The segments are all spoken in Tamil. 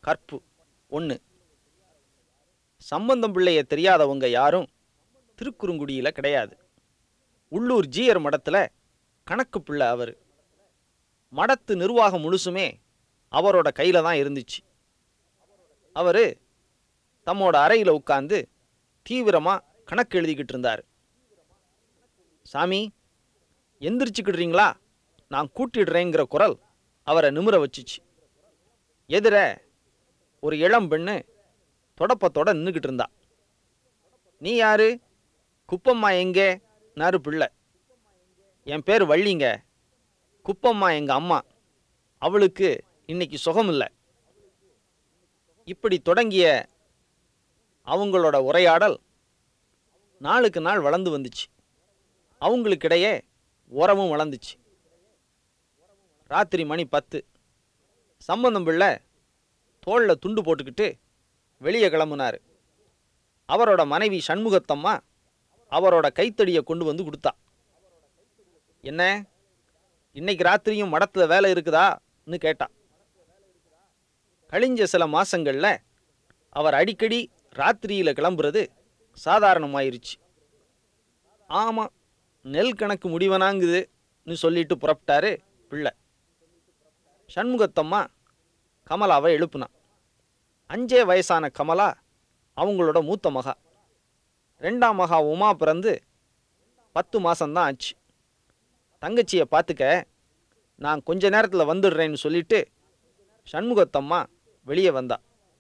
கற்பு ஒன்று சம்பந்தம் பிள்ளைய தெரியாதவங்க யாரும் திருக்குறுங்குடியில் கிடையாது உள்ளூர் ஜீயர் மடத்தில் கணக்கு பிள்ளை அவர் மடத்து நிர்வாகம் முழுசுமே அவரோட கையில் தான் இருந்துச்சு அவர் தம்மோட அறையில் உட்காந்து தீவிரமாக கணக்கு எழுதிக்கிட்டு இருந்தார் சாமி எந்திரிச்சுக்கிடுறீங்களா நான் கூட்டிடுறேங்கிற குரல் அவரை நிமிர வச்சுச்சு எதிர ஒரு இளம் பெண்ணு தொடப்பத்தோட நின்றுக்கிட்டு இருந்தா நீ யாரு குப்பம்மா எங்கே நாரு பிள்ளை என் பேர் வள்ளிங்க குப்பம்மா எங்க அம்மா அவளுக்கு இன்னைக்கு சுகம் இல்லை இப்படி தொடங்கிய அவங்களோட உரையாடல் நாளுக்கு நாள் வளர்ந்து வந்துச்சு அவங்களுக்கிடையே உறவும் வளர்ந்துச்சு ராத்திரி மணி பத்து சம்பந்தம் பிள்ளை தோளில் துண்டு போட்டுக்கிட்டு வெளியே கிளம்புனார் அவரோட மனைவி சண்முகத்தம்மா அவரோட கைத்தடியை கொண்டு வந்து கொடுத்தா என்ன இன்னைக்கு ராத்திரியும் மடத்தில் வேலை இருக்குதான்னு கேட்டா கழிஞ்ச சில மாசங்கள்ல அவர் அடிக்கடி ராத்திரியில் கிளம்புறது சாதாரணமாயிருச்சு ஆமாம் நெல் கணக்கு முடிவனாங்குதுன்னு சொல்லிட்டு புறப்பட்டாரு பிள்ளை சண்முகத்தம்மா கமலாவை எழுப்புனா அஞ்சே வயசான கமலா அவங்களோட மூத்த மகா ரெண்டாம் மகா உமா பிறந்து பத்து மாசம்தான் ஆச்சு தங்கச்சியை பார்த்துக்க நான் கொஞ்ச நேரத்தில் வந்துடுறேன்னு சொல்லிட்டு சண்முகத்தம்மா வெளியே வந்தா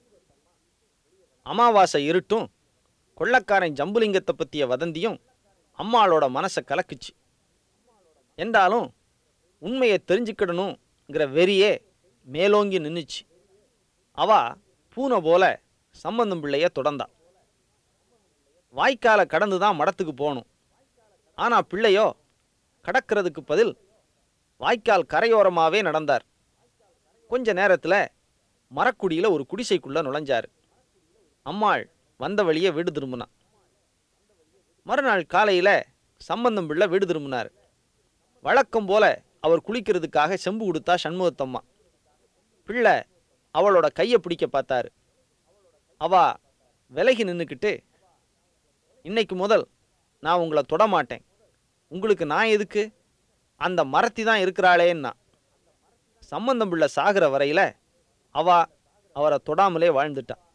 அமாவாசை இருட்டும் கொள்ளக்காரன் ஜம்புலிங்கத்தை பற்றிய வதந்தியும் அம்மாளோட மனசை கலக்குச்சு என்றாலும் உண்மையை தெரிஞ்சுக்கிடணுங்கிற வெறியே மேலோங்கி நின்னுச்சு அவ பூனை போல சம்பந்தம் பிள்ளைய தொடர்ந்தா வாய்க்காலை கடந்து தான் மடத்துக்கு போகணும் ஆனால் பிள்ளையோ கடக்கிறதுக்கு பதில் வாய்க்கால் கரையோரமாகவே நடந்தார் கொஞ்ச நேரத்தில் மரக்குடியில் ஒரு குடிசைக்குள்ளே நுழைஞ்சார் அம்மாள் வந்த வழியே வீடு திரும்பினா மறுநாள் காலையில் சம்பந்தம் பிள்ளை வீடு திரும்பினார் வழக்கம் போல அவர் குளிக்கிறதுக்காக செம்பு கொடுத்தா சண்முகத்தம்மா பிள்ளை அவளோட கையை பிடிக்க பார்த்தாரு அவ விலகி நின்றுக்கிட்டு இன்னைக்கு முதல் நான் உங்களை தொடமாட்டேன் உங்களுக்கு நான் எதுக்கு அந்த மரத்தி தான் இருக்கிறாளேன்னா சம்பந்தம் பிள்ளை சாகிற வரையில் அவ அவரை தொடாமலே வாழ்ந்துட்டா